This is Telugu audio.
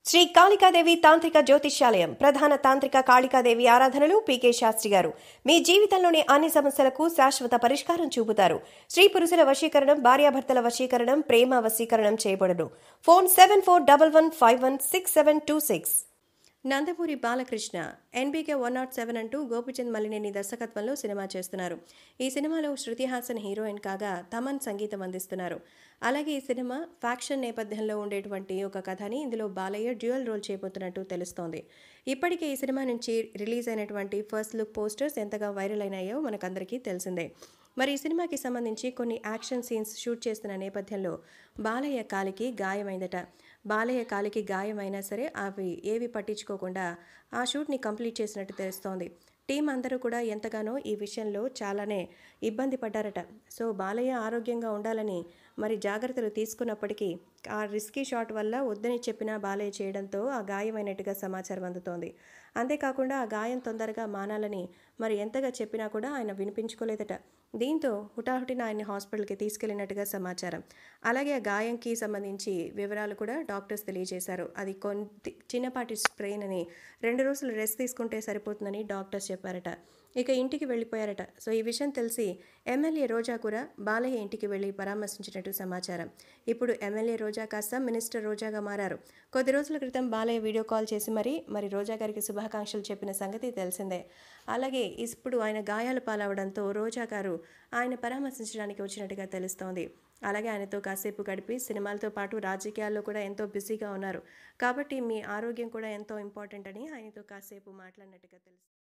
శ్రీ కాళికాదేవి తాంత్రిక జ్యోతిష్యాలయం ప్రధాన తాంత్రిక కాళికాదేవి ఆరాధనలు పీకే శాస్త్రి గారు మీ జీవితంలోని అన్ని సమస్యలకు శాశ్వత పరిష్కారం చూపుతారు స్త్రీ పురుషుల వశీకరణం భార్యాభర్తల వశీకరణం ప్రేమ వశీకరణం చేయబడును phone seven four double one five one six seven two six Nandamuri Balakrishna NBK one not seven అంటూ గోపిచంద్ మలినేని దర్శకత్వంలో సినిమా చేస్తున్నారు ఈ సినిమాలో శృతి హాసన్ హీరోయిన్ కాగా తమన్ సంగీతం అందిస్తున్నారు అలాగే ఈ సినిమా ఫ్యాక్షన్ నేపథ్యంలో ఉండేటువంటి ఒక కథని ఇందులో బాలయ్య డ్యూయల్ రోల్ చేయబోతున్నట్టు తెలుస్తోంది ఇప్పటికే ఈ సినిమా నుంచి రిలీజ్ అయినటువంటి ఫస్ట్ లుక్ పోస్టర్స్ ఎంతగా వైరల్ అయినాయో మనకందరికీ తెలిసిందే మరి ఈ సినిమాకి సంబంధించి కొన్ని యాక్షన్ సీన్స్ షూట్ చేస్తున్న నేపథ్యంలో బాలయ్య కాలికి గాయమైందట బాలయ్య కాలికి గాయమైనా సరే అవి ఏవి పట్టించుకోకుండా ఆ షూట్ని కంప్లీట్ చేసినట్టు తెలుస్తోంది టీం అందరూ కూడా ఎంతగానో ఈ విషయంలో చాలానే ఇబ్బంది పడ్డారట సో బాలయ్య ఆరోగ్యంగా ఉండాలని మరి జాగ్రత్తలు తీసుకున్నప్పటికీ ఆ రిస్కీ షాట్ వల్ల వద్దని చెప్పినా బాలయ్య చేయడంతో ఆ గాయమైనట్టుగా సమాచారం అందుతోంది అంతేకాకుండా ఆ గాయం తొందరగా మానాలని మరి ఎంతగా చెప్పినా కూడా ఆయన వినిపించుకోలేదట దీంతో హుటాహుటిన ఆయన్ని హాస్పిటల్కి తీసుకెళ్లినట్టుగా సమాచారం అలాగే ఆ గాయంకి సంబంధించి వివరాలు కూడా డాక్టర్స్ తెలియజేశారు అది కొంత చిన్నపాటి స్ప్రెయిన్ అని రెండు రోజులు రెస్ట్ తీసుకుంటే సరిపోతుందని డాక్టర్స్ చెప్పారట ఇక ఇంటికి వెళ్ళిపోయారట సో ఈ విషయం తెలిసి ఎమ్మెల్యే రోజా కూడా బాలయ్య ఇంటికి వెళ్ళి పరామర్శించినట్టు సమాచారం ఇప్పుడు ఎమ్మెల్యే రోజా కాస్త మినిస్టర్ రోజాగా మారారు కొద్ది రోజుల క్రితం బాలయ్య వీడియో కాల్ చేసి మరి మరి రోజా గారికి శుభాకాంక్షలు చెప్పిన సంగతి తెలిసిందే అలాగే ఇప్పుడు ఆయన గాయాలు పాలవడంతో రోజా గారు ఆయన పరామర్శించడానికి వచ్చినట్టుగా తెలుస్తోంది అలాగే ఆయనతో కాసేపు గడిపి సినిమాలతో పాటు రాజకీయాల్లో కూడా ఎంతో బిజీగా ఉన్నారు కాబట్టి మీ ఆరోగ్యం కూడా ఎంతో ఇంపార్టెంట్ అని ఆయనతో కాసేపు మాట్లాడినట్టుగా తెలుసు